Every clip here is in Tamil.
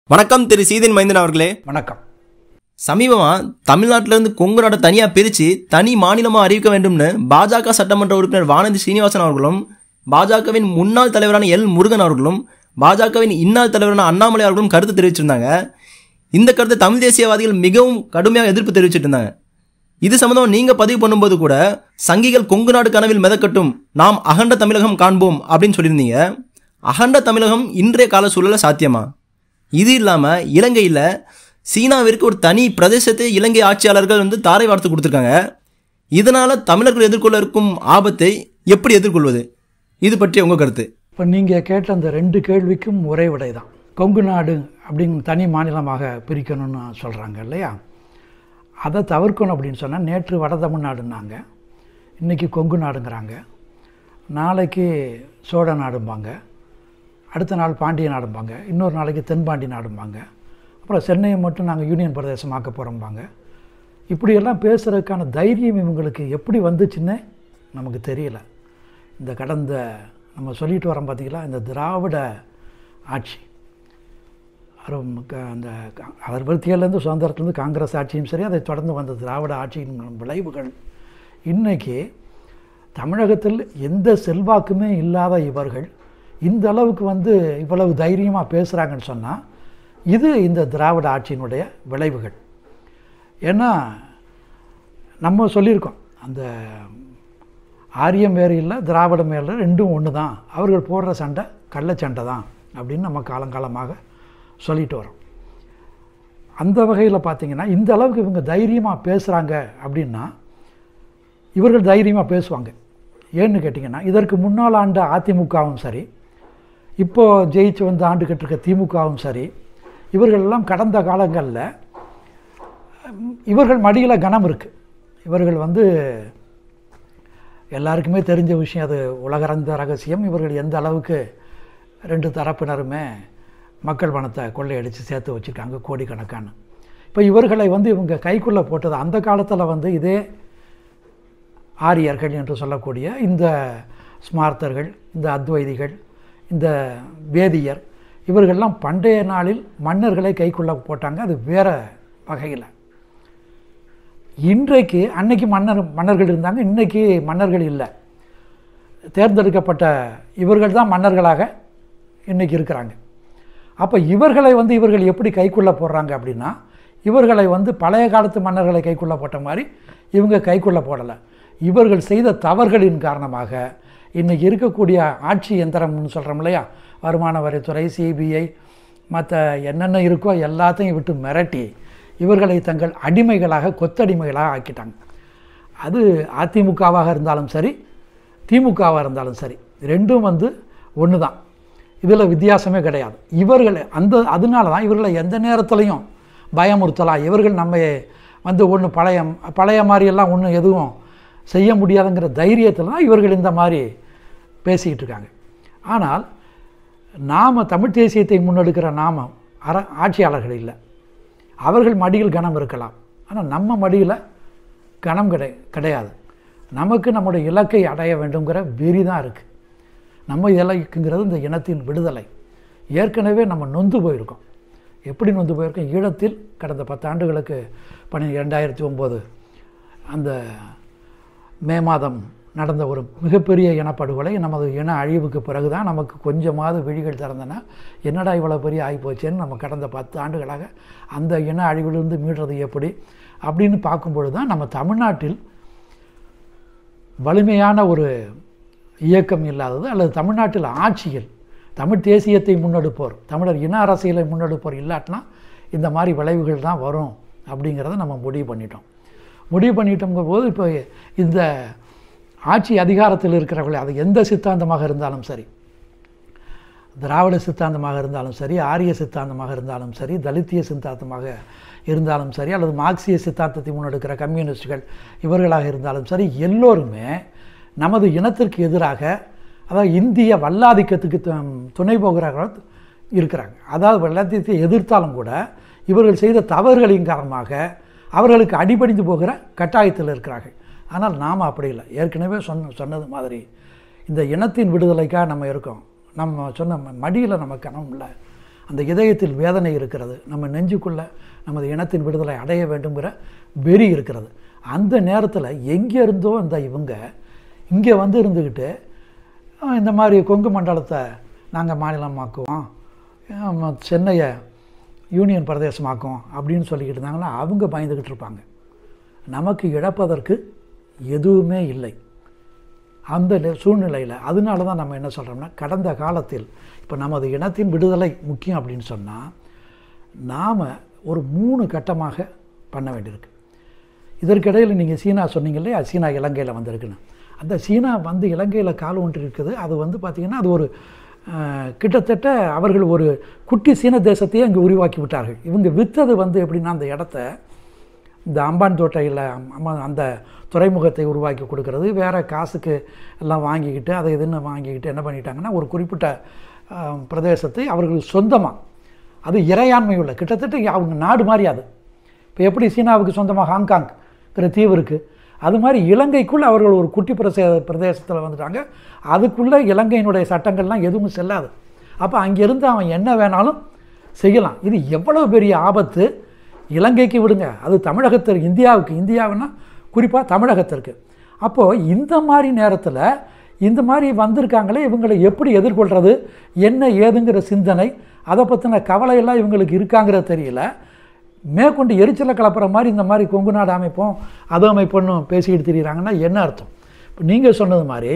வணக்கம் திரு சீதன் மைந்தன் அவர்களே வணக்கம் சமீபமா தமிழ்நாட்டில இருந்து கொங்கு நாட்டை தனியா பிரிச்சு தனி மாநிலமா அறிவிக்க வேண்டும்னு பாஜக சட்டமன்ற உறுப்பினர் வானதி சீனிவாசன் அவர்களும் பாஜகவின் முன்னாள் தலைவரான எல் முருகன் அவர்களும் பாஜகவின் இன்னாள் தலைவரான அண்ணாமலை அவர்களும் கருத்து தெரிவிச்சிருந்தாங்க இந்த கருத்தை தமிழ் தேசியவாதிகள் மிகவும் கடுமையாக எதிர்ப்பு தெரிவிச்சிட்டு இருந்தாங்க இது சம்பந்தமா நீங்க பதிவு பண்ணும்போது கூட சங்கிகள் கொங்கு நாடு கனவில் மிதக்கட்டும் நாம் அகண்ட தமிழகம் காண்போம் அப்படின்னு சொல்லியிருந்தீங்க அகண்ட தமிழகம் இன்றைய கால சூழல சாத்தியமா இது இல்லாம இலங்கையில சீனாவிற்கு ஒரு தனி பிரதேசத்தை இலங்கை ஆட்சியாளர்கள் வந்து தாரை வார்த்து கொடுத்துருக்காங்க இதனால தமிழர்கள் எதிர்கொள்ள இருக்கும் ஆபத்தை எப்படி எதிர்கொள்வது இது பற்றி உங்க கருத்து இப்போ நீங்கள் கேட்ட அந்த ரெண்டு கேள்விக்கும் ஒரே விடை தான் கொங்கு நாடு அப்படிங்கிற தனி மாநிலமாக பிரிக்கணும்னு சொல்கிறாங்க இல்லையா அதை தவிர்க்கணும் அப்படின்னு சொன்னால் நேற்று வட தமிழ்நாடுன்னாங்க இன்றைக்கி கொங்கு நாடுங்கிறாங்க நாளைக்கு சோழ நாடும்பாங்க அடுத்த நாள் பாண்டிய நாடும்பாங்க இன்னொரு நாளைக்கு தென்பாண்டி நாடும்பாங்க அப்புறம் சென்னையை மட்டும் நாங்கள் யூனியன் பிரதேசமாக்க போகிறோம்பாங்க இப்படியெல்லாம் பேசுகிறதுக்கான தைரியம் இவங்களுக்கு எப்படி வந்துச்சுன்னே நமக்கு தெரியல இந்த கடந்த நம்ம சொல்லிட்டு வரோம் பார்த்தீங்களா இந்த திராவிட ஆட்சி அரும் க- அந்த க- அறுபத்தியேழுலேருந்து சுதந்திரத்துலேருந்து காங்கிரஸ் ஆட்சியும் சரி அதை தொடர்ந்து வந்த திராவிட ஆட்சியின் விளைவுகள் இன்னைக்கு தமிழகத்தில் எந்த செல்வாக்குமே இல்லாத இவர்கள் இந்த அளவுக்கு வந்து இவ்வளவு தைரியமாக பேசுகிறாங்கன்னு சொன்னால் இது இந்த திராவிட ஆட்சியினுடைய விளைவுகள் ஏன்னா நம்ம சொல்லியிருக்கோம் அந்த ஆரியம் வேறு இல்லை திராவிடம் வேறு இல்லை, ரெண்டும் ஒன்று தான் அவர்கள் போடுற சண்டை கள்ளச்சண்டை தான் அப்படின்னு நம்ம காலங்காலமாக சொல்லிட்டு வரோம் அந்த வகையில் பார்த்தீங்கன்னா இந்த அளவுக்கு இவங்க தைரியமாக பேசுகிறாங்க அப்படின்னா இவர்கள் தைரியமாக பேசுவாங்க ஏன்னு கேட்டிங்கன்னா இதற்கு முன்னால் ஆண்ட அதிமுகவும் சரி இப்போ ஜெயிச்சு வந்து ஆண்டுகிட்டு இருக்க திமுகவும் சரி இவர்கள் எல்லாம் கடந்த காலங்களில் ம், இவர்கள் மடியில் கனம் இருக்குது இவர்கள் வந்து எல்லாருக்குமே தெரிஞ்ச விஷயம் அது உலகறந்த ரகசியம் இவர்கள் எந்த அளவுக்கு ரெண்டு தரப்பினருமே மக்கள் பணத்தை கொள்ளையடித்து சேர்த்து வச்சுருக்காங்க கோடிக்கணக்கான இப்போ இவர்களை வந்து இவங்க கைக்குள்ளே போட்டது அந்த காலத்தில் வந்து இதே ஆரியர்கள் என்று சொல்லக்கூடிய இந்த ஸ்மார்த்தர்கள் இந்த அத்வைதிகள் இந்த வேதியர் இவர்கள்லாம் பண்டைய நாளில் மன்னர்களை கைக்குள்ளே போட்டாங்க அது வேற வகையில் இன்றைக்கு அன்னைக்கு மன்னர் மன்னர்கள் இருந்தாங்க இன்னைக்கு மன்னர்கள் இல்லை தேர்ந்தெடுக்கப்பட்ட இவர்கள் தான் மன்னர்களாக இன்னைக்கு இருக்கிறாங்க அப்போ இவர்களை வந்து இவர்கள் எப்படி கைக்குள்ளே போடுறாங்க அப்படின்னா இவர்களை வந்து பழைய காலத்து மன்னர்களை கைக்குள்ளே போட்ட மாதிரி இவங்க கைக்குள்ளே போடலை இவர்கள் செய்த தவறுகளின் காரணமாக இன்னைக்கு இருக்கக்கூடிய ஆட்சி எந்திரம்னு சொல்கிறோம் இல்லையா வருமான வரித்துறை சிபிஐ மற்ற என்னென்ன இருக்கோ எல்லாத்தையும் விட்டு மிரட்டி இவர்களை தங்கள் அடிமைகளாக கொத்தடிமைகளாக ஆக்கிட்டாங்க அது அதிமுகவாக இருந்தாலும் சரி திமுகவாக இருந்தாலும் சரி ரெண்டும் வந்து ஒன்று தான் இதில் வித்தியாசமே கிடையாது இவர்கள் அந்த அதனால தான் இவர்களை எந்த நேரத்துலையும் பயமுறுத்தலாம் இவர்கள் நம்ம வந்து ஒன்று பழைய பழைய மாதிரியெல்லாம் ஒன்றும் எதுவும் செய்ய முடியாதுங்கிற தைரியத்தில் தான் இவர்கள் இந்த மாதிரி பேசிக்கிட்டு இருக்காங்க ஆனால் நாம் தமிழ் தேசியத்தை முன்னெடுக்கிற நாம அர ஆட்சியாளர்கள் இல்லை அவர்கள் மடியில் கனம் இருக்கலாம் ஆனால் நம்ம மடியில் கனம் கிடை கிடையாது நமக்கு நம்முடைய இலக்கை அடைய வேண்டுங்கிற வெறி தான் இருக்குது நம்ம இலக்குங்கிறது இந்த இனத்தின் விடுதலை ஏற்கனவே நம்ம நொந்து போயிருக்கோம் எப்படி நொந்து போயிருக்கோம் ஈழத்தில் கடந்த பத்தாண்டுகளுக்கு பனி ரெண்டாயிரத்தி ஒம்பது அந்த மே மாதம் நடந்த ஒரு மிகப்பெரிய இனப்படுகொலை நமது இன அழிவுக்கு பிறகு தான் நமக்கு கொஞ்சமாவது விழிகள் திறந்தன என்னடா இவ்வளோ பெரிய ஆகிப்போச்சேன்னு நம்ம கடந்த பத்து ஆண்டுகளாக அந்த இன அழிவிலிருந்து மீள்றது எப்படி அப்படின்னு பார்க்கும்பொழுது தான் நம்ம தமிழ்நாட்டில் வலிமையான ஒரு இயக்கம் இல்லாதது அல்லது தமிழ்நாட்டில் ஆட்சியில் தமிழ் தேசியத்தை முன்னெடுப்போர் தமிழர் இன அரசியலை முன்னெடுப்போர் இல்லாட்டினா இந்த மாதிரி விளைவுகள் தான் வரும் அப்படிங்கிறத நம்ம முடிவு பண்ணிட்டோம் முடிவு பண்ணிட்டோங்கிற போது இப்போ இந்த ஆட்சி அதிகாரத்தில் இருக்கிறவர்கள் அது எந்த சித்தாந்தமாக இருந்தாலும் சரி திராவிட சித்தாந்தமாக இருந்தாலும் சரி ஆரிய சித்தாந்தமாக இருந்தாலும் சரி தலித்திய சித்தாந்தமாக இருந்தாலும் சரி அல்லது மார்க்சிய சித்தாந்தத்தை முன்னெடுக்கிற கம்யூனிஸ்டுகள் இவர்களாக இருந்தாலும் சரி எல்லோருமே நமது இனத்திற்கு எதிராக அதாவது இந்திய வல்லாதிக்கத்துக்கு து- துணை போகிறவர்கள் இருக்கிறாங்க அதாவது வல்லாதிக்கத்தை எதிர்த்தாலும் கூட இவர்கள் செய்த தவறுகளின் காரணமாக அவர்களுக்கு அடிபணிந்து போகிற கட்டாயத்தில் இருக்கிறார்கள் ஆனால் நாம் அப்படி இல்லை ஏற்கனவே சொன்ன சொன்னது மாதிரி இந்த இனத்தின் விடுதலைக்காக நம்ம இருக்கோம் நம்ம சொன்ன மடியில் நம்ம கனம் இல்லை அந்த இதயத்தில் வேதனை இருக்கிறது நம்ம நெஞ்சுக்குள்ளே நமது இனத்தின் விடுதலை அடைய வேண்டுங்கிற வெறி இருக்கிறது அந்த நேரத்தில் எங்கே இருந்தோ அந்த இவங்க இங்கே வந்து இருந்துக்கிட்டு அஹ், இந்த மாதிரி கொங்கு மண்டலத்தை நாங்கள் மாநிலமாக்குவோம் அஹ், சென்னையை யூனியன் பிரதேசமாக்கும் அப்படின்னு சொல்லிக்கிட்டு இருந்தாங்கன்னா அவங்க பயந்துக்கிட்டு இருப்பாங்க நமக்கு இழப்பதற்கு எதுவுமே இல்லை அந்த நெ- சூழ்நிலையில் அதனால தான் நம்ம என்ன சொல்கிறோம்னா கடந்த காலத்தில் இப்போ நமது இனத்தின் விடுதலை முக்கியம் அப்படின்னு சொன்னால் நாம் ஒரு மூணு கட்டமாக பண்ண வேண்டியிருக்கு இதற்கிடையில் நீங்கள் சீனா சொன்னீங்க இல்லையா சீனா இலங்கையில் வந்திருக்குன்னு அந்த சீனா வந்து இலங்கையில் கால் ஒன்று இருக்குது அது வந்து பார்த்திங்கன்னா அது ஒரு அஹ், கிட்டத்தட்ட அவர்கள் ஒரு குட்டி சீன தேசத்தையே அங்கே உருவாக்கி விட்டார்கள் இவங்க விற்றது வந்து எப்படின்னா அந்த இடத்த இந்த அம்பான் தோட்டையில் அம்மா அந்த துறைமுகத்தை உருவாக்கி கொடுக்கறது வேறு காசுக்கு எல்லாம் வாங்கிக்கிட்டு அதை இதுன்னு வாங்கிக்கிட்டு என்ன பண்ணிட்டாங்கன்னா ஒரு குறிப்பிட்ட அஹ், பிரதேசத்தை அவர்கள் சொந்தமாக அது இறையாண்மை உள்ள கிட்டத்தட்ட அவங்க நாடு மாதிரி அது இப்போ எப்படி சீனாவுக்கு சொந்தமாக ஹாங்காங்ங்கிற தீவு இருக்குது அது மாதிரி இலங்கைக்குள்ளே அவர்கள் ஒரு குட்டி பிரதே பிரதேசத்தில் வந்துட்டாங்க அதுக்குள்ளே இலங்கையினுடைய சட்டங்கள்லாம் எதுவும் செல்லாது அப்போ அங்கேருந்து அவன் என்ன வேணாலும் செய்யலாம் இது எவ்வளோ பெரிய ஆபத்து இலங்கைக்கு விடுங்க அது தமிழகத்திற்கு இந்தியாவுக்கு இந்தியாவுன்னா குறிப்பாக தமிழகத்திற்கு அப்போது இந்த மாதிரி நேரத்தில் இந்த மாதிரி வந்திருக்காங்களே இவங்களை எப்படி எதிர்கொள்கிறது என்ன ஏதுங்கிற சிந்தனை அதை பற்றின கவலையெல்லாம் இவங்களுக்கு இருக்காங்கிறது தெரியல மேற்கொண்டு எரிச்சலை கலப்புற மாதிரி இந்த மாதிரி கொங்கு நாடு அமைப்போம் அது அமைப்போன்னு பேசிக்கிட்டு திரியிறாங்கன்னா என்ன அர்த்தம் இப்போ நீங்கள் சொன்னது மாதிரி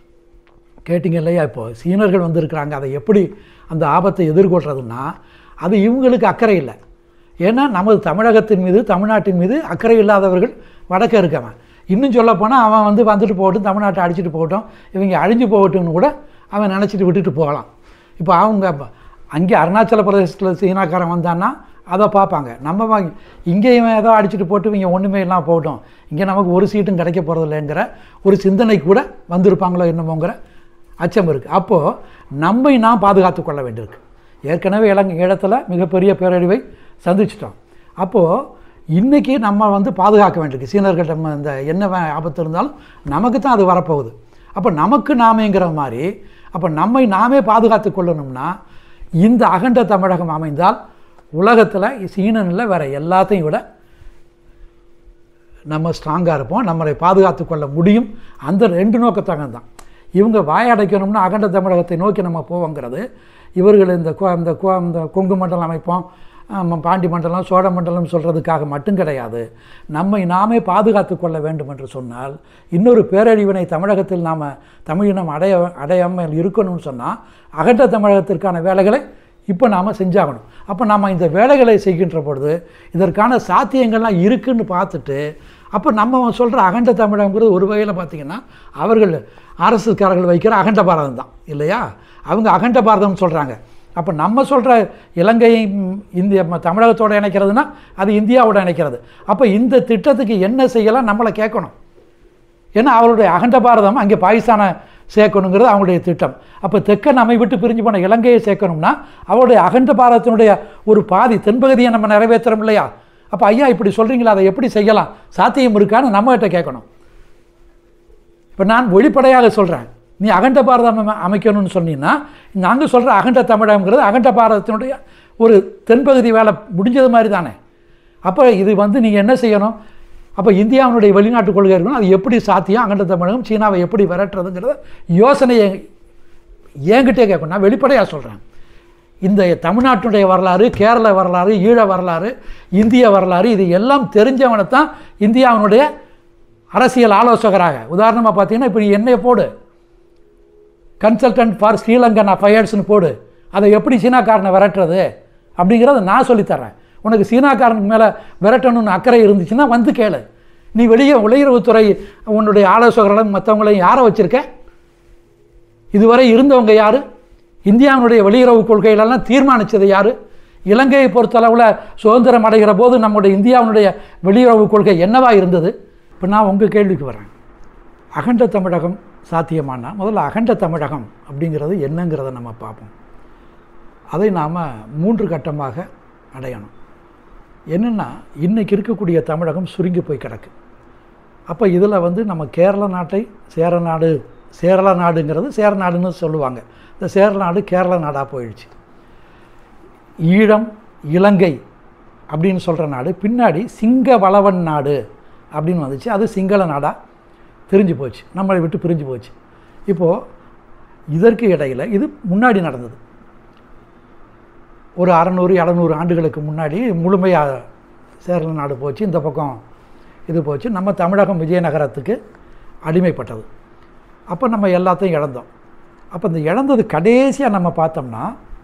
கேட்டிங்க இல்லையா இப்போ சீனர்கள் வந்திருக்கிறாங்க அதை எப்படி அந்த ஆபத்தை எதிர்கொள்கிறதுன்னா அது இவங்களுக்கு அக்கறை இல்லை ஏன்னா நமது தமிழகத்தின் மீது தமிழ்நாட்டின் மீது அக்கறை இல்லாதவர்கள் வடக்க இருக்கவன் இன்னும் சொல்லப் போனால் அவன் வந்து வந்துட்டு போகட்டும் தமிழ்நாட்டை அடிச்சுட்டு போகட்டும் இவங்க அழிஞ்சு போகட்டும்னு கூட அவன் நினச்சிட்டு விட்டுட்டு போகலாம் இப்போ அவங்க ப- அங்கே அருணாச்சல பிரதேசத்தில் சீனாக்காரன் வந்தான்னா அதை பார்ப்பாங்க நம்ம வாங்கி இங்கே இவன் ஏதோ அடிச்சுட்டு போட்டு இவங்க ஒன்றுமே இல்லாமல் போகட்டும் இங்கே நமக்கு ஒரு சீட்டும் கிடைக்க போகிறதில்லைங்கிற ஒரு சிந்தனை கூட வந்திருப்பாங்களோ என்னமோங்கிற அச்சம் இருக்குது அப்போது நம்மை நாம் பாதுகாத்து கொள்ள வேண்டியிருக்கு ஏற்கனவே இலங்கை ஈழத்தில் மிகப்பெரிய பேரழிவை சந்திச்சிட்டோம் அப்போது இன்றைக்கி நம்ம வந்து பாதுகாக்க வேண்டியிருக்கு சீனர்கள் நம்ம இந்த என்ன வே- ஆபத்து இருந்தாலும் நமக்கு தான் அது வரப்போகுது அப்போ நமக்கு நாமேங்கிற மாதிரி அப்போ நம்மை நாமே பாதுகாத்து கொள்ளணும்னா இந்த அகண்ட தமிழகம் அமைந்தால் உலகத்தில் சீனன் இல்லை வேறு எல்லாத்தையும் விட நம்ம ஸ்ட்ராங்காக இருப்போம் நம்மளை பாதுகாத்து கொள்ள முடியும் அந்த ரெண்டு நோக்கத்தாங்க தான் இவங்க வாயடைக்கணும்னா அகண்ட தமிழகத்தை நோக்கி நம்ம போவோங்கிறது இவர்கள் இந்த கொ- இந்த கொ- இந்த கொங்கு மண்டலம் அமைப்போம் ஆமாம், பாண்டி மண்டலம் சோழ மண்டலம் சொல்கிறதுக்காக மட்டும் கிடையாது நம்மை நாமே பாதுகாத்து கொள்ள வேண்டும் என்று சொன்னால் இன்னொரு பேரழிவினை தமிழகத்தில் நாம் தமிழினம் அடைய அடையாமல் இருக்கணும்னு சொன்னால் அகண்ட தமிழகத்திற்கான வேலைகளை இப்போ நாம் செஞ்சாகணும் அப்போ நம்ம இந்த வேலைகளை செய்கின்ற பொழுது இதற்கான சாத்தியங்கள்லாம் இருக்குன்னு பார்த்துட்டு அப்போ நம்ம சொல்கிற அகண்ட தமிழகங்கிறது ஒரு வகையில் பார்த்திங்கன்னா அவர்கள் அரசுக்காரர்கள் வைக்கிற அகண்ட பாரதம் தான் இல்லையா அவங்க அகண்ட பாரதம்னு சொல்கிறாங்க அப்போ நம்ம சொல்கிற இலங்கையை ம், இந்திய ம- தமிழகத்தோட இணைக்கிறதுனா அது இந்தியாவோட இணைக்கிறது அப்போ இந்த திட்டத்துக்கு என்ன செய்யலாம் நம்மளை கேட்கணும் ஏன்னா அவருடைய அகண்ட பாரதம் அங்கே பாகிஸ்தானை சேர்க்கணுங்கிறது அவங்களுடைய திட்டம் அப்போ தெற்க நம்மை விட்டு பிரிஞ்சு போன இலங்கையை சேர்க்கணும்னா அவருடைய அகண்ட பாரதத்தினுடைய ஒரு பாதி தென்பகுதியை நம்ம நிறைவேற்றுறோம் இல்லையா அப்போ ஐயா இப்படி சொல்கிறீங்களா அதை எப்படி செய்யலாம் சாத்தியம் இருக்கான்னு நம்மகிட்ட கேட்கணும் இப்போ நான் வெளிப்படையாக சொல்கிறேன் நீ அகண்ட பாரதம் அமை- அமைக்கணும்னு சொன்னீங்கன்னா நாங்கள் சொல்கிற அகண்ட தமிழகங்கிறது அகண்ட பாரதத்தினுடைய ஒரு தென்பகுதி வேலை முடிஞ்சது மாதிரி தானே அப்போ இது வந்து நீங்கள் என்ன செய்யணும் அப்போ இந்தியாவினுடைய வெளிநாட்டு கொள்கை இருக்கணும் அது எப்படி சாத்தியம் அகண்ட தமிழகம் சீனாவை எப்படி விரட்டுறதுங்கிறத யோசனையை என்கிட்டே கேட்கணும் நான் வெளிப்படையாக சொல்கிறேன் இந்த தமிழ்நாட்டுடைய வரலாறு கேரள வரலாறு ஈழ வரலாறு இந்திய வரலாறு இது எல்லாம் தெரிஞ்சவனை தான் இந்தியாவினுடைய அரசியல் ஆலோசகராக உதாரணமாக பார்த்தீங்கன்னா இப்போ நீ என்னைய போடு கன்சல்டன்ட் ஃபார் ஸ்ரீலங்கன் அஃபயர்ஸ்னு போடு அதை எப்படி சீனாக்காரனை விரட்டுறது அப்படிங்கிறத நான் சொல்லித்தரேன் உனக்கு சீனாக்காரனுக்கு மேலே விரட்டணும்னு அக்கறை இருந்துச்சுன்னா வந்து கேளு நீ வெளியே வெளியுறவுத்துறை உன்னுடைய ஆலோசகர்களும் மற்றவங்களையும் யாரை வச்சுருக்க இதுவரை இருந்தவங்க யார் இந்தியாவினுடைய வெளியுறவு கொள்கைகளெல்லாம் தீர்மானித்தது யார் இலங்கையை பொறுத்தளவில் சுதந்திரம் அடைகிற போது நம்முடைய இந்தியாவினுடைய வெளியுறவு கொள்கை என்னவா இருந்தது இப்போ நான் உங்கள் கேள்விக்கு வரேன் அகண்ட தமிழகம் சாத்தியமானா முதல்ல அகண்ட தமிழகம் அப்படிங்கிறது என்னங்கிறத நம்ம பார்ப்போம் அதை நாம் மூன்று கட்டமாக அடையணும் என்னென்னா இன்றைக்கி இருக்கக்கூடிய தமிழகம் சுருங்கி போய் கிடக்கு அப்போ இதில் வந்து நம்ம கேரள நாட்டை சேர நாடு சேரள நாடுங்கிறது சேர நாடுன்னு சொல்லுவாங்க இந்த சேர நாடு கேரள நாடாக போயிடுச்சு ஈழம் இலங்கை அப்படின்னு சொல்கிற நாடு பின்னாடி சிங்க வளவன் நாடு அப்படின்னு வந்துச்சு அது சிங்கள நாடாக பிரிஞ்சு போச்சு நம்மளை விட்டு பிரிஞ்சு போச்சு இப்போது இதற்கு இடையில் இது முன்னாடி நடந்தது ஒரு அறநூறு எழுநூறு ஆண்டுகளுக்கு முன்னாடி முழுமையாக சேரல நாடு போச்சு இந்த பக்கம் இது போச்சு நம்ம தமிழகம் விஜயநகரத்துக்கு அடிமைப்பட்டது அப்போ நம்ம எல்லாத்தையும் இழந்தோம் அப்போ இந்த இழந்தது கடைசியாக நம்ம பார்த்தோம்னா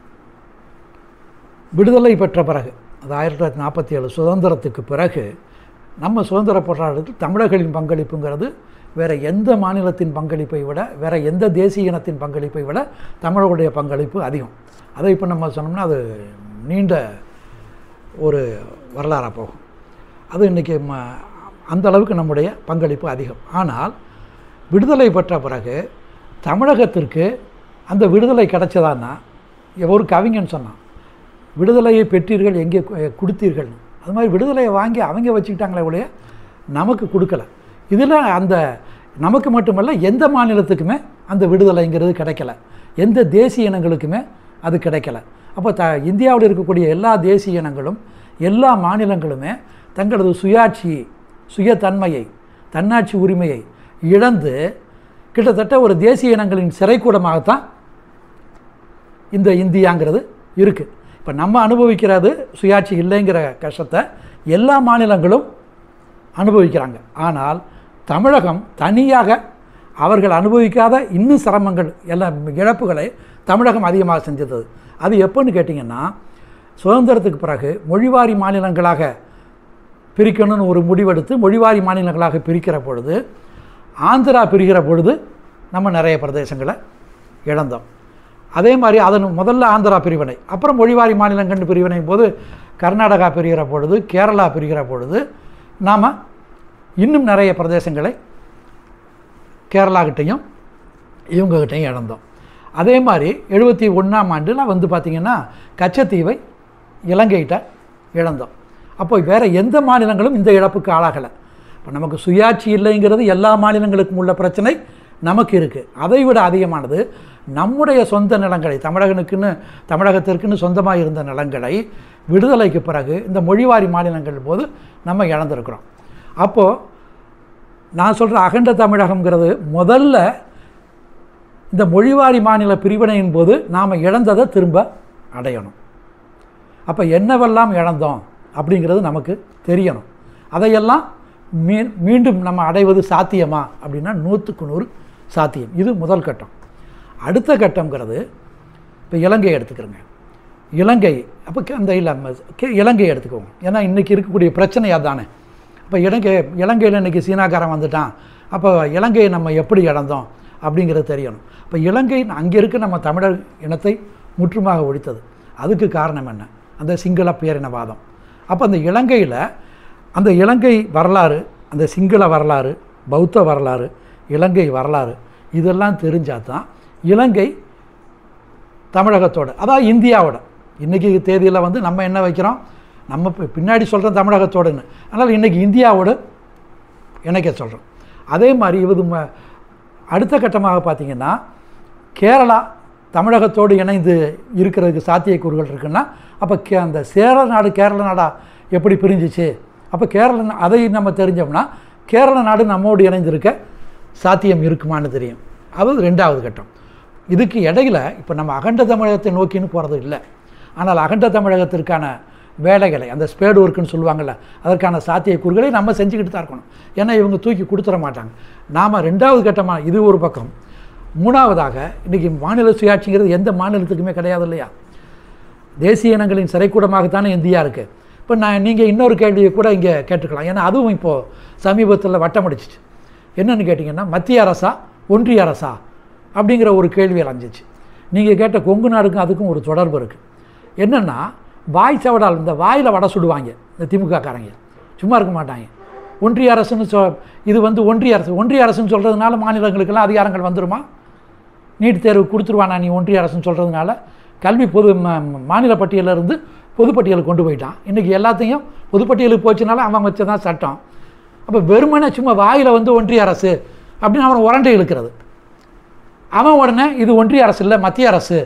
விடுதலை பெற்ற பிறகு அது ஆயிரத்தி தொள்ளாயிரத்தி நாற்பத்தி ஏழு சுதந்திரத்துக்கு பிறகு நம்ம சுதந்திர போராட்டத்தில் தமிழர்களின் பங்களிப்புங்கிறது வேறு எந்த மாநிலத்தின் பங்களிப்பை விட வேறு எந்த தேசிய இனத்தின் பங்களிப்பை விட தமிழர்களுடைய பங்களிப்பு அதிகம் அதை இப்போ நம்ம சொன்னோம்னா அது நீண்ட ஒரு வரலாறாக போகும் அது இன்றைக்கி ம அந்த அளவுக்கு நம்முடைய பங்களிப்பு அதிகம் ஆனால் விடுதலை பெற்ற பிறகு தமிழகத்திற்கு அந்த விடுதலை கிடைச்சதான்னா ஒரு கவிஞன் சொன்னான் விடுதலையை பெற்றீர்கள் எங்கே கு- கொடுத்தீர்கள் அது மாதிரி விடுதலையை வாங்கி அவங்க வச்சுக்கிட்டாங்களே ஒழிய நமக்கு கொடுக்கல இதில் அந்த நமக்கு மட்டுமல்ல எந்த மாநிலத்துக்குமே அந்த விடுதலைங்கிறது கிடைக்கல எந்த தேசிய இனங்களுக்குமே அது கிடைக்கல அப்போ த இந்தியாவில் இருக்கக்கூடிய எல்லா தேசிய இனங்களும் எல்லா மாநிலங்களுமே தங்களது சுயாட்சி சுயத்தன்மையை தன்னாட்சி உரிமையை இழந்து கிட்டத்தட்ட ஒரு தேசிய இனங்களின் சிறைக்கூடமாகத்தான் இந்த இந்தியாங்கிறது இருக்குது இப்போ நம்ம அனுபவிக்கிறது சுயாட்சி இல்லைங்கிற கஷ்டத்தை எல்லா மாநிலங்களும் அனுபவிக்கிறாங்க ஆனால் தமிழகம் தனியாக அவர்கள் அனுபவிக்காத இன்னும் சிரமங்கள் எல்லாம் இழப்புகளை தமிழகம் அதிகமாக செஞ்சது அது எப்போன்னு கேட்டிங்கன்னா சுதந்திரத்துக்கு பிறகு மொழிவாரி மாநிலங்களாக பிரிக்கணும்னு ஒரு முடிவெடுத்து மொழிவாரி மாநிலங்களாக பிரிக்கிற பொழுது ஆந்திரா பிரிக்கிற பொழுது நம்ம நிறைய பிரதேசங்களை இழந்தோம் அதே மாதிரி அதன் முதல்ல ஆந்திரா பிரிவினை அப்புறம் மொழிவாரி மாநிலங்கள் பிரிவினை போது கர்நாடகா பிரிகிற பொழுது கேரளா பிரிகிற பொழுது நாம் இன்னும் நிறைய பிரதேசங்களை கேரளாக்கிட்டையும் இவங்ககிட்டையும் இழந்தோம் அதே மாதிரி எழுபத்தி ஒன்றாம் ஆண்டில் வந்து பார்த்திங்கன்னா கச்சத்தீவை இலங்கைகிட்ட இழந்தோம் அப்போ வேறு எந்த மாநிலங்களும் இந்த இழப்புக்கு ஆளாகலை இப்போ நமக்கு சுயாட்சி இல்லைங்கிறது எல்லா மாநிலங்களுக்கும் உள்ள பிரச்சனை நமக்கு இருக்குது அதை விட அதிகமானது நம்முடைய சொந்த நிலங்களை தமிழகனுக்குன்னு தமிழகத்திற்குன்னு சொந்தமாக இருந்த நிலங்களை விடுதலைக்கு பிறகு இந்த மொழிவாரி மாநிலங்கள் போது நம்ம இழந்திருக்கிறோம் அப்போது நான் சொல்கிற அகண்ட தமிழகம்ங்கிறது முதல்ல இந்த மொழிவாரி மாநில பிரிவினையின் போது நாம் இழந்ததை திரும்ப அடையணும் அப்போ என்னவெல்லாம் இழந்தோம் அப்படிங்கிறது நமக்கு தெரியணும் அதையெல்லாம் மீ மீண்டும் நம்ம அடைவது சாத்தியமா அப்படின்னா நூற்றுக்கு நூறு சாத்தியம் இது முதல் கட்டம் அடுத்த கட்டம்ங்கிறது இப்போ இலங்கையை எடுத்துக்கிறோங்க இலங்கை அப்போ அந்த இல்லை இலங்கையை எடுத்துக்கோங்க ஏன்னா இன்றைக்கி இருக்கக்கூடிய பிரச்சனை அதானே அப்போ இலங்கை இலங்கையில் இன்றைக்கி சீனாக்காரன் வந்துட்டான் அப்போ இலங்கையை நம்ம எப்படி இழந்தோம் அப்படிங்கிறது தெரியணும் இப்போ இலங்கை அங்கே இருக்க நம்ம தமிழர் இனத்தை முற்றுமாக ஒழித்தது அதுக்கு காரணம் என்ன அந்த சிங்கள பேரினவாதம் அப்போ அந்த இலங்கையில் அந்த இலங்கை வரலாறு அந்த சிங்கள வரலாறு பௌத்த வரலாறு இலங்கை வரலாறு இதெல்லாம் தெரிஞ்சால் தான் இலங்கை தமிழகத்தோட அதாவது இந்தியாவோட இன்றைக்கி தேதியில் வந்து நம்ம என்ன வைக்கிறோம் நம்ம பி- பின்னாடி சொல்கிறோம் தமிழகத்தோடுன்னு அதனால் இன்றைக்கி இந்தியாவோடு இணைக்க சொல்கிறோம் அதே மாதிரி இது ம- அடுத்த கட்டமாக பார்த்தீங்கன்னா கேரளா தமிழகத்தோடு இணைந்து இருக்கிறதுக்கு சாத்தியக்கூறுகள் இருக்குன்னா அப்போ கே அந்த சேர நாடு கேரள நாடா எப்படி பிரிஞ்சிச்சு அப்போ கேரள நா- அதை நம்ம தெரிஞ்சோம்னா கேரள நாடு நம்மோடு இணைந்திருக்க சாத்தியம் இருக்குமான்னு தெரியும் அது ரெண்டாவது கட்டம் இதுக்கு இடையில இப்போ நம்ம அகண்ட தமிழகத்தை நோக்கின்னு போகிறது இல்லை ஆனால் அகண்ட தமிழகத்திற்கான வேலைகளை அந்த ஸ்பேடு ஒர்க்குன்னு சொல்லுவாங்கள்ல அதற்கான சாத்தியக்கூறுகளை நம்ம செஞ்சுக்கிட்டு தான் இருக்கணும் ஏன்னா இவங்க தூக்கி கொடுத்துட மாட்டாங்க நாம் ரெண்டாவது கட்டமாக இது ஒரு பக்கம் மூணாவதாக இன்றைக்கி மாநில சுயாட்சிங்கிறது எந்த மாநிலத்துக்குமே கிடையாது இல்லையா தேசிய இனங்களின் சிறைக்கூடமாகத்தானே இந்தியா இருக்குது இப்போ நான் நீங்கள் இன்னொரு கேள்வியை கூட இங்கே கேட்டுக்கலாம் ஏன்னா அதுவும் இப்போது சமீபத்தில் வட்டமடிச்சிச்சு என்னன்னு கேட்டிங்கன்னா மத்திய அரசா ஒன்றிய அரசா அப்படிங்கிற ஒரு கேள்வி அலைஞ்சிச்சு நீங்கள் கேட்ட கொங்கு நாடுக்கும் அதுக்கும் ஒரு தொடர்பு இருக்குது என்னென்னா வாய் சவடால் இந்த வாயில் வடை சுடுவாங்க இந்த திமுக காரங்க சும்மா இருக்க மாட்டாங்க ஒன்றிய அரசுன்னு சொ இது வந்து ஒன்றிய அரசு ஒன்றிய அரசுன்னு சொல்கிறதுனால மாநிலங்களுக்கெல்லாம் அதிகாரங்கள் வந்துருமா நீட் தேர்வு கொடுத்துருவானா நீ ஒன்றிய அரசுன்னு சொல்கிறதுனால கல்வி பொது ம- ம- மாநில பட்டியலில் இருந்து பொதுப்பட்டியலுக்கு கொண்டு போயிட்டான் இன்றைக்கி எல்லாத்தையும் பொதுப்பட்டியலுக்கு போச்சுனால அவன் வச்சதான் சட்டம் அப்போ வெறுமனே சும்மா வாயில் வந்து ஒன்றிய அரசு அப்படின்னு அவன் உரண்டை இழுக்கிறது அவன் உடனே இது ஒன்றிய அரசு இல்லை மத்திய அரசு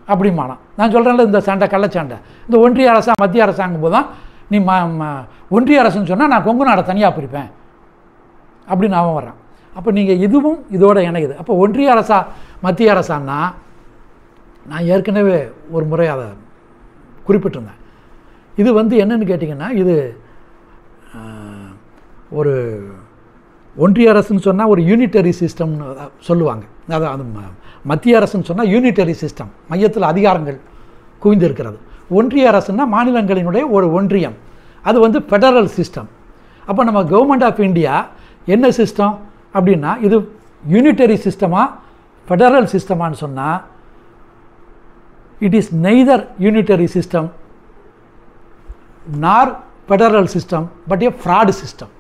அப்படிமானான் நான் சொல்கிறேன்ல இந்த சண்டை கள்ளச்சண்டை இந்த ஒன்றிய அரசா மத்திய அரசாங்கும் போது தான் நீ ம ம- ஒன்றிய அரசுன்னு சொன்னால் நான் கொங்கு நாடை தனியாக பிரிப்பேன் அப்படின்னு அவன் வர்றான் அப்போ நீங்கள் இதுவும் இதோட இணையுது அப்போ ஒன்றிய அரசா மத்திய அரசான்னா நான் ஏற்கனவே ஒரு முறை அதை குறிப்பிட்டிருந்தேன் இது வந்து என்னன்னு கேட்டிங்கன்னா இது ஆஹ், ஒரு ஒன்றிய அரசுன்னு சொன்னால் ஒரு யூனிட்டரி சிஸ்டம்னு சொல்லுவாங்க அதாவது அது ம- மத்திய அரசுன்னு சொன்னால் யூனிட்டரி சிஸ்டம் மையத்தில் அதிகாரங்கள் குவிந்திருக்கிறது ஒன்றிய அரசுன்னா மாநிலங்களினுடைய ஒரு ஒன்றியம் அது வந்து ஃபெடரல் சிஸ்டம் அப்போ நம்ம கவர்மெண்ட் ஆஃப் இந்தியா என்ன சிஸ்டம் அப்படின்னா இது யூனிட்டரி சிஸ்டமா ஃபெடரல் சிஸ்டமான்னு சொன்னால் it is neither unitary system nor federal system but a fraud system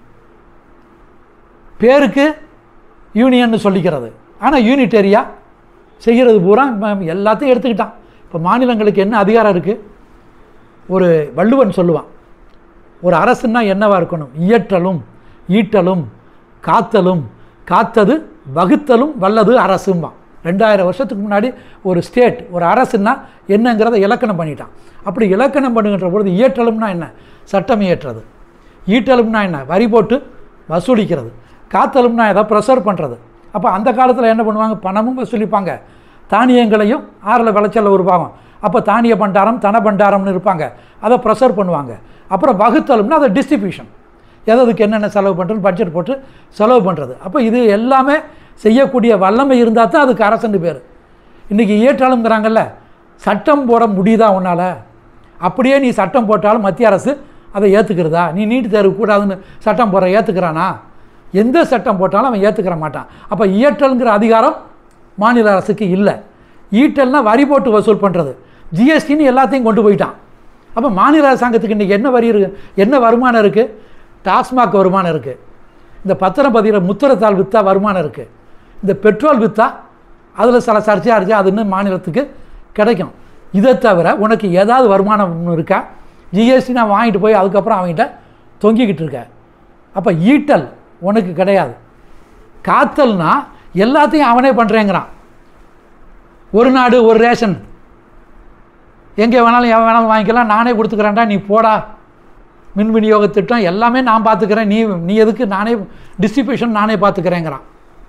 பேருக்கு யூனியன்னு சொல்லிக்கிறது ஆனால் யூனிட்டரியா செய்கிறது பூரா ம- எல்லாத்தையும் எடுத்துக்கிட்டான் இப்போ மாநிலங்களுக்கு என்ன அதிகாரம் இருக்குது ஒரு வள்ளுவன் சொல்லுவான் ஒரு அரசுன்னா என்னவா இருக்கணும் இயற்றலும் ஈட்டலும் காத்தலும் காத்தது வகுத்தலும் வல்லது அரசும்பான் ரெண்டாயிரம் வருஷத்துக்கு முன்னாடி ஒரு ஸ்டேட் ஒரு அரசுன்னா என்னங்கிறத இலக்கணம் பண்ணிட்டான் அப்படி இலக்கணம் பண்ணுகின்ற பொழுது இயற்றலும்னா என்ன சட்டம் இயற்றுறது ஈட்டலும்னா என்ன வரி போட்டு வசூலிக்கிறது காத்தலும்னா ஏதாவது ப்ரெஷர் பண்ணுறது அப்போ அந்த காலத்தில் என்ன பண்ணுவாங்க பணமும் வசூலிப்பாங்க தானியங்களையும் ஆறில் விளைச்சல் ஒரு பாவம் அப்போ தானிய பண்டாரம் தன பண்டாரம்னு இருப்பாங்க அதை ப்ரெஷர் பண்ணுவாங்க அப்புறம் வகுத்தலும்னா அதை டிஸ்ட்ரிபியூஷன் எதுக்கு என்னென்ன செலவு பண்ணுறது பட்ஜெட் போட்டு செலவு பண்ணுறது அப்போ இது எல்லாமே செய்யக்கூடிய வல்லமை இருந்தால் தான் அதுக்கு அரசுன்னு பேர் இன்றைக்கி இயற்றாளுங்கிறாங்கல்ல சட்டம் போட முடியுதா உன்னால் அப்படியே நீ சட்டம் போட்டாலும் மத்திய அரசு அதை ஏற்றுக்கிறதா நீ நீட் தேர்வு கூடாதுன்னு சட்டம் போடுற ஏற்றுக்கிறானா எந்த சட்டம் போட்டாலும் அவன் ஏற்றுக்கிற மாட்டான் அப்போ இயற்றல்ங்கிற அதிகாரம் மாநில அரசுக்கு இல்லை ஈட்டல்னா வரி போட்டு வசூல் பண்ணுறது ஜிஎஸ்டின்னு எல்லாத்தையும் கொண்டு போயிட்டான் அப்போ மாநில அரசாங்கத்துக்கு இன்றைக்கி என்ன வரி இருக்குது என்ன வருமானம் இருக்குது டாஸ்மாக் வருமானம் இருக்குது இந்த பத்திரம் பதிகிற முத்திரத்தாள் விற்றா வருமானம் இருக்குது இந்த பெட்ரோல் விற்றா அதில் சில சர்ச்சையாக இருந்துச்சு அது இன்னும் மாநிலத்துக்கு கிடைக்கும் இதை தவிர உனக்கு ஏதாவது வருமானம் ஒன்று இருக்கா ஜிஎஸ்டி நான் வாங்கிட்டு போய் அதுக்கப்புறம் அவங்ககிட்ட தொங்கிக்கிட்டு இருக்க அப்போ ஈட்டல் உனக்கு கிடையாது காத்தல்னா எல்லாத்தையும் அவனே பண்ணுறேங்கிறான் ஒரு நாடு ஒரு ரேஷன் எங்கே வேணாலும் எவன் வேணாலும் வாங்கிக்கலாம் நானே கொடுத்துக்கிறேன்டா நீ போடா மின் விநியோக திட்டம் எல்லாமே நான் பார்த்துக்கிறேன் நீ நீ எதுக்கு நானே டிஸ்ட்ரிபியூஷன் நானே பார்த்துக்கிறேங்கிறான்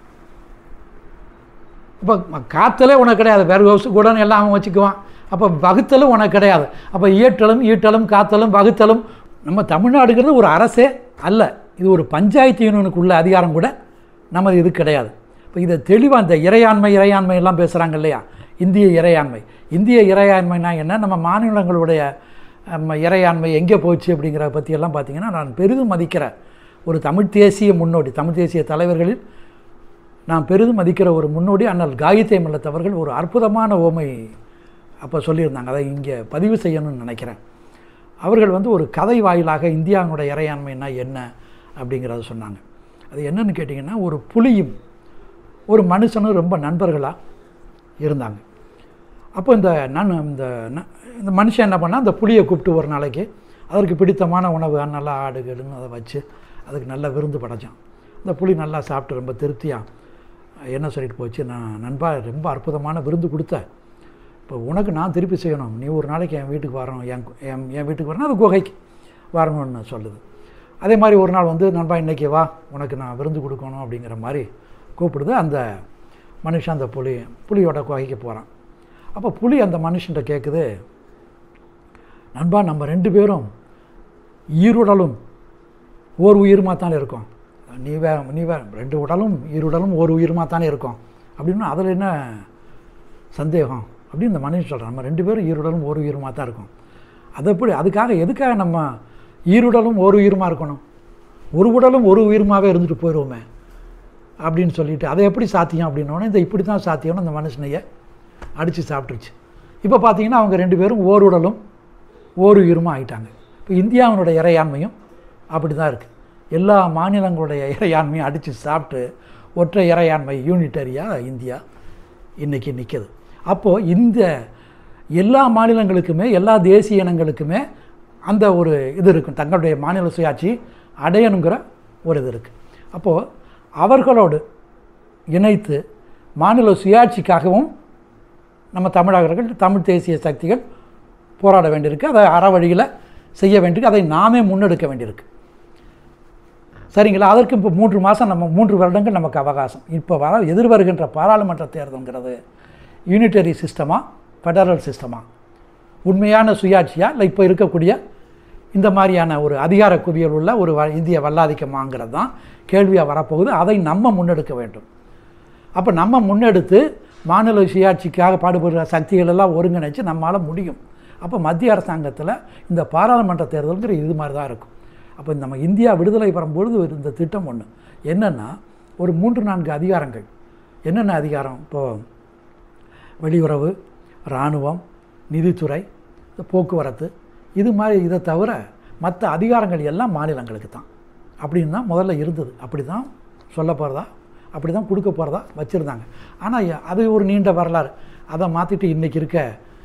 இப்போ காத்தலே உனக்கு கிடையாது வேறு ஹவுஸ் கூட எல்லாம் அவன் வச்சுக்குவான் அப்போ வகுத்தலும் உனக்கு கிடையாது அப்போ இயற்றலும் ஈட்டலும் காத்தலும் வகுத்தலும் நம்ம தமிழ்நாடுங்கிறது ஒரு அரசே அல்ல இது ஒரு பஞ்சாயத்து யூனியனுக்கு உள்ள அதிகாரம் கூட நமது இது கிடையாது இப்போ இதை தெளிவாக இந்த இறையாண்மை இறையாண்மை எல்லாம் பேசுகிறாங்க இல்லையா இந்திய இறையாண்மை இந்திய இறையாண்மைனா என்ன நம்ம மாநிலங்களுடைய நம்ம இறையாண்மை எங்கே போச்சு அப்படிங்கிறத பற்றியெல்லாம் பார்த்தீங்கன்னா நான் பெரிதும் மதிக்கிற ஒரு தமிழ் தேசிய முன்னோடி தமிழ் தேசிய தலைவர்களில் நான் பெரிதும் மதிக்கிற ஒரு முன்னோடி அண்ணல் காயத்ரி மல்லத் அவர்கள் ஒரு அற்புதமான ஓமை அப்போ சொல்லியிருந்தாங்க அதை இங்கே பதிவு செய்யணும்னு நினைக்கிறேன் அவர்கள் வந்து ஒரு கதை வாயிலாக இந்தியாவினுடைய இறையாண்மைன்னா என்ன அப்படிங்கிறத சொன்னாங்க அது என்னன்னு கேட்டிங்கன்னா ஒரு புலியும் ஒரு மனுஷனும் ரொம்ப நண்பர்களாக இருந்தாங்க அப்போ இந்த நான் இந்த ந- இந்த மனுஷன் என்ன பண்ணால் அந்த புளியை கூப்பிட்டு ஒரு நாளைக்கு அதற்கு பிடித்தமான உணவு நல்லா ஆடுகள்னு அதை வச்சு அதுக்கு நல்ல விருந்து படைச்சான் அந்த புளி நல்லா சாப்பிட்டு ரொம்ப திருப்தியாக என்ன சொல்லிட்டு போச்சு நான் நண்பா ரொம்ப அற்புதமான விருந்து கொடுத்த இப்போ உனக்கு நான் திருப்பி செய்யணும் நீ ஒரு நாளைக்கு என் வீட்டுக்கு வரணும் என் கு- என் என் வீட்டுக்கு வரணும் அது குகைக்கு வரணும்னு சொல்லுது அதே மாதிரி ஒரு நாள் வந்து நண்பா இன்னைக்கு வா உனக்கு நான் விருந்து கொடுக்கணும் அப்படிங்கிற மாதிரி கூப்பிடுது அந்த மனுஷன் அந்த புலி புலியோட குகைக்கு போகிறான் அப்போ புலி அந்த மனுஷன்ட்ட கேட்குது நண்பா நம்ம ரெண்டு பேரும் ஈருடலும் ஓர் உயிருமா தானே இருக்கோம் நீ வே நீ வே ரெண்டு உடலும் ஈருடலும் ஒரு உயிருமா தானே இருக்கோம் அப்படின்னா அதில் என்ன சந்தேகம் அப்படின்னு இந்த மனுஷன் சொல்கிறான் நம்ம ரெண்டு பேரும் ஈருடலும் ஒரு உயிருமா தான் இருக்கோம் அது எப்படி அதுக்காக எதுக்காக நம்ம ஈருடலும் ஒரு உயிருமா இருக்கணும் ஒரு உடலும் ஒரு உயிருமாவே இருந்துட்டு போயிடுவோமே அப்படின்னு சொல்லிட்டு அதை எப்படி சாத்தியம் அப்படின்னோடனே இந்த இப்படி தான் சாத்தியம்னு அந்த மனுஷனைய அடித்து சாப்பிட்டுருச்சு இப்போ பார்த்தீங்கன்னா அவங்க ரெண்டு பேரும் ஓர் உடலும் ஓர் உயிருமா ஆயிட்டாங்க இப்போ இந்தியாவினுடைய இறையாண்மையும் அப்படி தான் இருக்குது எல்லா மாநிலங்களுடைய இறையாண்மையும் அடித்து சாப்பிட்டு ஒற்றை இறையாண்மை யூனிட்டரியாக இந்தியா இன்றைக்கி நிற்கிது அப்போது இந்த எல்லா மாநிலங்களுக்குமே எல்லா தேசிய இனங்களுக்குமே அந்த ஒரு இது இருக்கும் தங்களுடைய மாநில சுயாட்சி அடையணுங்கிற ஒரு இது இருக்குது அப்போது அவர்களோடு இணைத்து மாநில சுயாட்சிக்காகவும் நம்ம தமிழகர்கள் தமிழ் தேசிய சக்திகள் போராட வேண்டியிருக்கு அதை அற வழியில் செய்ய வேண்டியிருக்கு அதை நாமே முன்னெடுக்க வேண்டியிருக்கு சரிங்களா அதற்கு இப்போ மூன்று மாதம் நம்ம மூன்று வருடங்கள் நமக்கு அவகாசம் இப்போ வர எதிர்வருகின்ற பாராளுமன்ற தேர்தல்ங்கிறது யூனிட்டரி சிஸ்டமா ஃபெடரல் சிஸ்டமா உண்மையான சுயாட்சியா இல்லை இப்போ இருக்கக்கூடிய இந்த மாதிரியான ஒரு அதிகார குவியல் உள்ள ஒரு வ- இந்திய வல்லாதிக்கமாங்கிறது தான் கேள்வியாக வரப்போகுது அதை நம்ம முன்னெடுக்க வேண்டும் அப்போ நம்ம முன்னெடுத்து மாநில சுயாட்சிக்காக பாடுபடுற சக்திகள் எல்லாம் ஒருங்கிணைச்சு நம்மால் முடியும் அப்போ மத்திய அரசாங்கத்தில் இந்த பாராளுமன்ற தேர்தல்ங்கிற இது மாதிரி தான் இருக்கும் அப்போ நம்ம இந்தியா விடுதலை பெறும்பொழுது ஒரு இந்த திட்டம் ஒன்று என்னென்னா ஒரு மூன்று நான்கு அதிகாரங்கள் என்னென்ன அதிகாரம் இப்போது வெளியுறவு இராணுவம் நிதித்துறை இந்த போக்குவரத்து இது மாதிரி இதை தவிர மற்ற அதிகாரங்கள் எல்லாம் மாநிலங்களுக்கு தான் அப்படின்னு தான் முதல்ல இருந்தது அப்படி தான் சொல்ல போகிறதா அப்படி தான் கொடுக்க போகிறதா வச்சுருந்தாங்க ஆனால் அது ஒரு நீண்ட வரலாறு அதை மாற்றிட்டு இன்றைக்கி இருக்க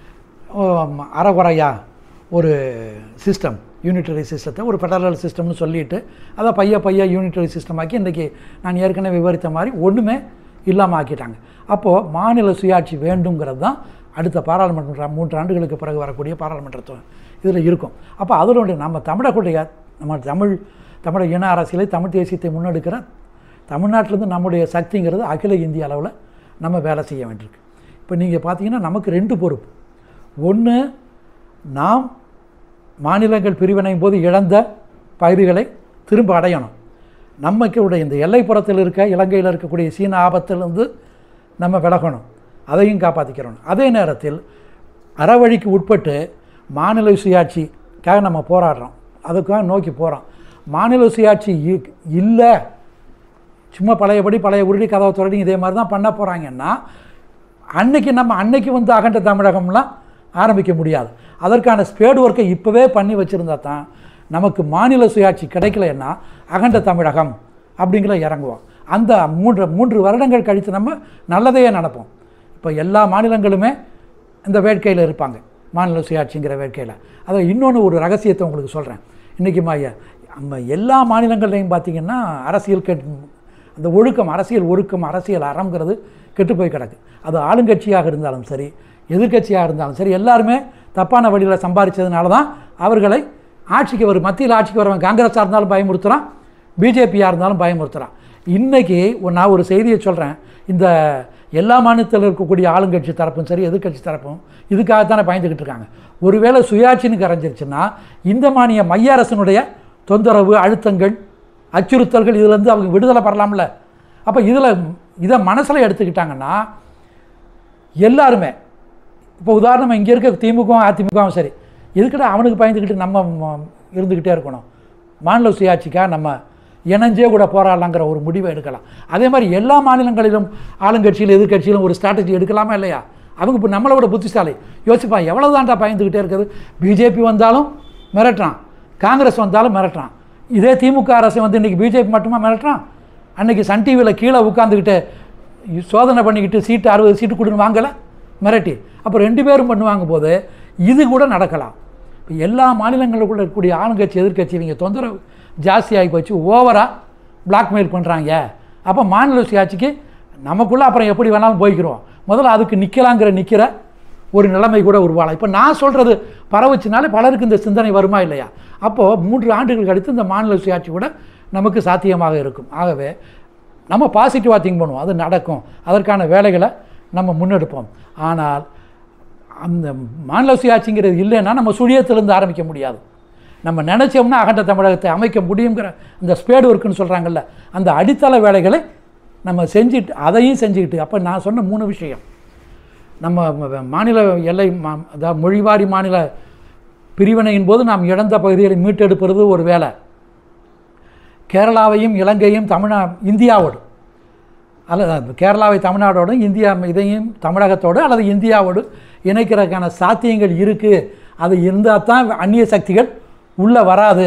ஆம், அறகுறையா ஒரு சிஸ்டம் யூனிட்டரி சிஸ்டத்தை ஒரு ஃபெடரல் சிஸ்டம்னு சொல்லிட்டு அதை பைய பைய யூனிட்டரி சிஸ்டம் ஆக்கி இன்றைக்கி நான் ஏற்கனவே விவரித்த மாதிரி ஒன்றுமே இல்லாமல் ஆக்கிட்டாங்க அப்போது மாநில சுயாட்சி வேண்டுங்கிறது தான் அடுத்த பாராளுமன்ற மூன்று ஆண்டுகளுக்கு பிறகு வரக்கூடிய பாராளுமன்ற இதில் இருக்கும் அப்போ அதனுடைய நம்ம தமிழர்களுடைய நம்ம தமிழ் தமிழ் இன அரசியலை தமிழ் தேசியத்தை முன்னெடுக்கிற தமிழ்நாட்டிலேருந்து நம்முடைய சக்திங்கிறது அகில இந்திய அளவில் நம்ம வேலை செய்ய வேண்டியிருக்கு இப்போ நீங்கள் பார்த்தீங்கன்னா நமக்கு ரெண்டு பொறுப்பு ஒன்று நாம் மாநிலங்கள் பிரிவினையும் போது இழந்த பகுதிகளை திரும்ப அடையணும் நமக்குடைய இந்த எல்லைப்புறத்தில் இருக்க இலங்கையில் இருக்கக்கூடிய சீன ஆபத்திலிருந்து நம்ம விலகணும் அதையும் காப்பாற்றிக்கிறோம் அதே நேரத்தில் அறவழிக்கு உட்பட்டு மாநில சுயாட்சிக்காக நம்ம போராடுறோம் அதுக்காக நோக்கி போகிறோம் மாநில சுயாட்சி இ- இல்லை சும்மா பழையபடி பழைய உருடி கதவை துரடி இதே மாதிரி தான் பண்ண போகிறாங்கன்னா அன்னைக்கு நம்ம அன்னைக்கு வந்து அகண்ட தமிழகம்லாம் ஆரம்பிக்க முடியாது அதற்கான ஸ்பேடு ஒர்க்கை இப்போவே பண்ணி வச்சுருந்தா தான் நமக்கு மாநில சுயாட்சி கிடைக்கலன்னா அகண்ட தமிழகம் அப்படிங்கிற இறங்குவோம் அந்த மூன்று மூன்று வருடங்கள் கழித்து நம்ம நல்லதையே நடப்போம் இப்போ எல்லா மாநிலங்களுமே இந்த வேட்கையில் இருப்பாங்க மாநில சுயாட்சிங்கிற வேட்கையில் அதில் இன்னொன்று ஒரு ரகசியத்தை உங்களுக்கு சொல்கிறேன் இன்றைக்கி மைய நம்ம எல்லா மாநிலங்கள்லையும் பார்த்தீங்கன்னா அரசியல் கெட் அந்த ஒழுக்கம் அரசியல் ஒழுக்கம் அரசியல் அறம்ங்கிறது கெட்டு போய் கிடக்கு அது ஆளுங்கட்சியாக இருந்தாலும் சரி எதிர்க்கட்சியாக இருந்தாலும் சரி எல்லாருமே தப்பான வழியில் சம்பாதிச்சதுனால தான் அவர்களை ஆட்சிக்கு வரும் மத்தியில் ஆட்சிக்கு வரவன் காங்கிரஸாக இருந்தாலும் பயமுறுத்துகிறான் பிஜேபியாக இருந்தாலும் பயமுறுத்துகிறான் இன்றைக்கி நான் ஒரு செய்தியை சொல்கிறேன் இந்த எல்லா மாநிலத்தில் இருக்கக்கூடிய ஆளுங்கட்சி தரப்பும் சரி எதிர்க்கட்சி தரப்பும் இதுக்காகத்தானே பயந்துக்கிட்டு இருக்காங்க ஒருவேளை சுயாட்சின்னு கரைஞ்சிருச்சுன்னா இந்த மானிய மைய அரசினுடைய தொந்தரவு அழுத்தங்கள் அச்சுறுத்தல்கள் இதுலேருந்து அவங்க விடுதலை பெறலாம்ல அப்போ இதில் இதை மனசில் எடுத்துக்கிட்டாங்கன்னா எல்லாருமே இப்போ உதாரணமாக இங்கே இருக்க திமுகவும் அதிமுகவும் சரி எதுக்கிட்ட அவனுக்கு பயந்துக்கிட்டு நம்ம ம- இருந்துக்கிட்டே இருக்கணும் மாநில சுயாட்சிக்காக நம்ம இணைஞ்சே கூட போராடலாங்கிற ஒரு முடிவை எடுக்கலாம் அதே மாதிரி எல்லா மாநிலங்களிலும் ஆளுங்கட்சியிலும் எதிர்க்கட்சியிலும் ஒரு ஸ்ட்ராட்டஜி எடுக்கலாமா இல்லையா அவங்க இப்போ நம்மளோட புத்திசாலி யோசிப்பா எவ்வளோ தான்டா பயந்துக்கிட்டே இருக்குது பிஜேபி வந்தாலும் மிரட்டுறான் காங்கிரஸ் வந்தாலும் மிரட்டுறான் இதே திமுக அரசு வந்து இன்றைக்கி பிஜேபி மட்டுமா மிரட்டுறான் அன்னைக்கு சன் டிவியில் கீழே உட்காந்துக்கிட்டு சோதனை பண்ணிக்கிட்டு சீட்டு அறுபது சீட்டு கொடுன்னு வாங்கலை மிரட்டி அப்போ ரெண்டு பேரும் பண்ணுவாங்க போது இது கூட நடக்கலாம் இப்போ எல்லா மாநிலங்களுக்குள்ள இருக்கக்கூடிய ஆளுங்கட்சி எதிர்க்கட்சி இவங்க தொந்தரவு ஜாஸ்தியாகி போச்சு ஓவராக பிளாக்மெயில் பண்ணுறாங்க அப்போ மாநில சுயாட்சிக்கு நமக்குள்ளே அப்புறம் எப்படி வேணாலும் போய்க்கிறோம் முதல்ல அதுக்கு நிற்கலாங்கிற நிற்கிற ஒரு நிலைமை கூட உருவாகலாம் இப்போ நான் சொல்கிறது பரவுச்சுனாலே பலருக்கு இந்த சிந்தனை வருமா இல்லையா அப்போது மூன்று ஆண்டுகள் கழித்து இந்த மாநில சுயாட்சி கூட நமக்கு சாத்தியமாக இருக்கும் ஆகவே நம்ம பாசிட்டிவாக திங்க் பண்ணுவோம் அது நடக்கும் அதற்கான வேலைகளை நம்ம முன்னெடுப்போம் ஆனால் அந்த மாநில சுயாட்சிங்கிறது இல்லைன்னா நம்ம சுழியத்திலிருந்து ஆரம்பிக்க முடியாது நம்ம நினச்சோம்னா அகண்ட தமிழகத்தை அமைக்க முடியுங்கிற இந்த ஸ்பேடு ஒர்க்குன்னு சொல்கிறாங்கல்ல அந்த அடித்தள வேலைகளை நம்ம செஞ்சுட்டு அதையும் செஞ்சுக்கிட்டு அப்போ நான் சொன்ன மூணு விஷயம் நம்ம ம- மாநில எல்லை மா அதாவது மொழிவாரி மாநில பிரிவினையின் போது நாம் இழந்த பகுதிகளை மீட்டெடுப்பது ஒரு வேலை கேரளாவையும் இலங்கையும் தமிழ்நா இந்தியாவோடு அல்லது கேரளாவை தமிழ்நாடோடு இந்தியா இதையும் தமிழகத்தோடு அல்லது இந்தியாவோடு இணைக்கிறதுக்கான சாத்தியங்கள் இருக்குது அது இருந்தால் தான் அந்நிய சக்திகள் உள்ளே வராது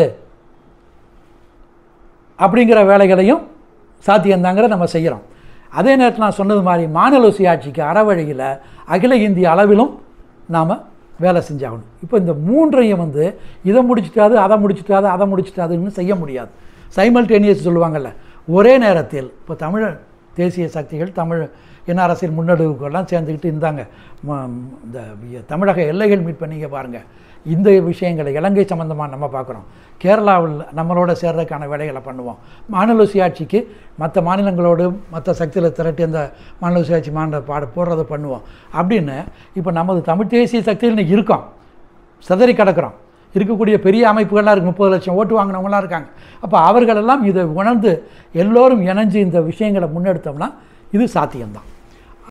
அப்படிங்கிற வேலைகளையும் சாத்தியந்தாங்கிற நம்ம செய்கிறோம் அதே நேரத்தில் நான் சொன்னது மாதிரி மாநில சுயாட்சிக்கு அறவழியில் அகில இந்திய அளவிலும் நாம் வேலை செஞ்சாகணும் இப்போ இந்த மூன்றையும் வந்து இதை முடிச்சிட்டாது அதை முடிச்சிட்டாது அதை முடிச்சிட்டாதுன்னு செய்ய முடியாது சைமல்டேனியஸ் சொல்லுவாங்கல்ல ஒரே நேரத்தில் இப்போ தமிழ் தேசிய சக்திகள் தமிழ் இன அரசியல் முன்னெடுப்புக்கெல்லாம் சேர்ந்துக்கிட்டு இருந்தாங்க ம- இந்த தமிழக எல்லைகள் மீட் பண்ணீங்க பாருங்கள் இந்த விஷயங்களை இலங்கை சம்மந்தமாக நம்ம பார்க்குறோம் கேரளாவில் நம்மளோட சேர்றதுக்கான வேலைகளை பண்ணுவோம் மாநில சுயாட்சிக்கு மற்ற மாநிலங்களோடு மற்ற சக்தியில் திரட்டி அந்த மாநில சுயாட்சி மாநில பாட போடுறதை பண்ணுவோம் அப்படின்னு இப்போ நமது தமிழ் தேசிய சக்தியில் இன்னைக்கு இருக்கோம் சிதறி கிடக்கிறோம் இருக்கக்கூடிய பெரிய அமைப்புகள்லாம் இருக்குது முப்பது லட்சம் ஓட்டு வாங்கினவங்களாம் இருக்காங்க அப்போ அவர்களெல்லாம் இதை உணர்ந்து எல்லோரும் இணைஞ்சு இந்த விஷயங்களை முன்னெடுத்தோம்னா இது சாத்தியம்தான்